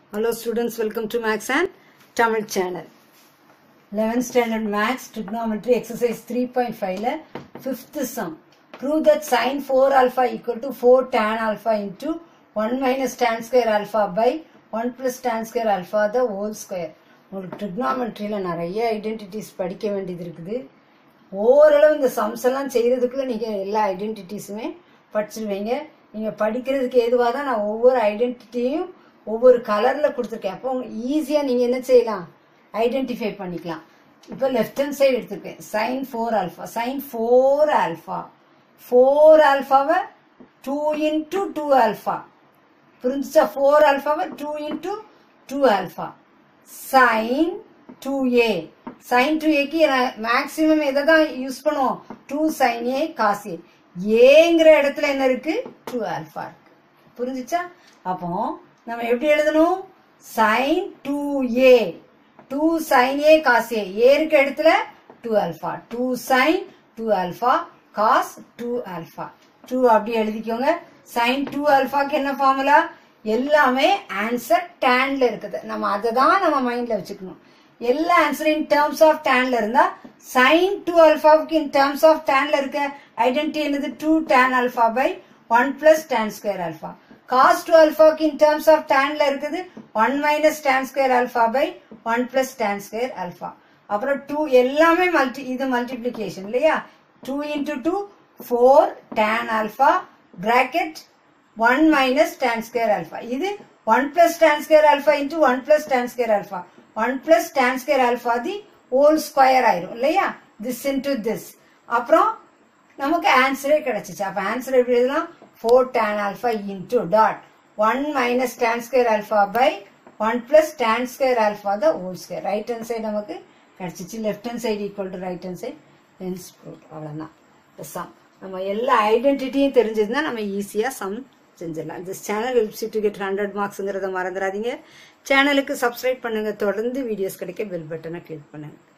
Hello students, welcome to Max and Tamil channel. 11th standard Max trigonometry exercise 3.5 ல 5th sum. Prove that sin 4 alpha equal to 4 tan alpha into 1 minus tan square alpha by 1 plus tan square alpha the whole square. உங்களுக்கு trigonometryல நிறைய identities படிக்க வேண்டியது இருக்குது ஓரளவு இந்த sums எல்லாம் செய்யறதுக்குள்ள நீங்க எல்லா ஐடென்டிட்டிஸுமே படிச்சிருவீங்க நீங்க படிக்கிறதுக்கு ஏதுவாக தான் நான் ஒவ்வொரு ஐடென்டிட்டியும் ஒவ்வொரு கலர்ல கொடுத்துருக்கேன் அப்போ ஈஸியா நீங்க என்ன செய்யலாம் ஐடென்டிஃபை பண்ணிக்கலாம் இப்போ லெஃப்ட் ஹேண்ட் சைடு எடுத்துருக்கேன் sine four alpha sine four alpha four ஆல்ஃபாவை டூ இன்டூ டூ ஆல்ஃபா புரிஞ்சுச்சா ஃபோர் ஆல்ஃபாவை two into two alpha sine two A sine two ஏக்கு மேக்சிமம் எதை தான் யூஸ் பண்ணுவோம் two sine A cos A ஏங்கிற இடத்துல என்ன இருக்கு டூ ஆல்ஃபா இருக்கு புரிஞ்சுச்சா அப்போ நம்ம எப்படி எழுதணும் sine two A two sine A cos A A இருக்க இடத்துல two alpha two sine two alpha cos two alpha two அப்படி எழுதிக்கோங்க சைன் டூ ஆல்ஃபாக்கு என்ன ஃபார்முலா எல்லாமே ஆன்சர் டேன்ல இருக்குது நம்ம அதை தான் நம்ம மைண்ட்ல வச்சுக்கணும் எல்லா ஆன்சர் இன் டேர்ம்ஸ் ஆஃப் டேன்ல இருந்தா சைன் டூ ஆல்ஃபாவுக்கு இன் டேர்ம்ஸ் ஆஃப் டேன்ல இருக்க ஐடென்டிட்டி என்னது two tan alpha by one plus tan square alpha cos two ஆல்ஃபாவுக்கு இன் டேர்ம்ஸ் ஆஃப் டேன்ல இருக்குது one minus tan square alpha by one plus tan square alpha அப்புறம் two எல்லாமே multi இது multiplication இல்லையா two into two four tan alpha bracket one minus tan square alpha இது one plus tan square alpha into one plus tan square alpha one plus tan square alpha the whole square ஆயிரும் இல்லையா this into this அப்புறம் நமக்கு ஆன்சரே கிடைச்சிச்சு அப்ப answer எப்படி எழுதலாம் four tan alpha into dot one minus tan square alpha by one plus tan square alpha the whole square right hand side நமக்கு கிடைச்சிச்சு left hand side equal to right hand side hence proved அவ்வளோதான் sum நம்ம எல்லா ஐடென்டிட்டியும் தெரிஞ்சதுன்னா நம்ம ஈஸியாக sum செஞ்சிடலாம் this channel helps to get hundred மார்க்ஸுங்கிறத மறந்துடாதீங்க சேனலுக்கு சப்ஸ்கிரைப் பண்ணுங்க தொடர்ந்து வீடியோஸ் கிடைக்க பெல் பட்டனை கிளிக் பண்ணுங்க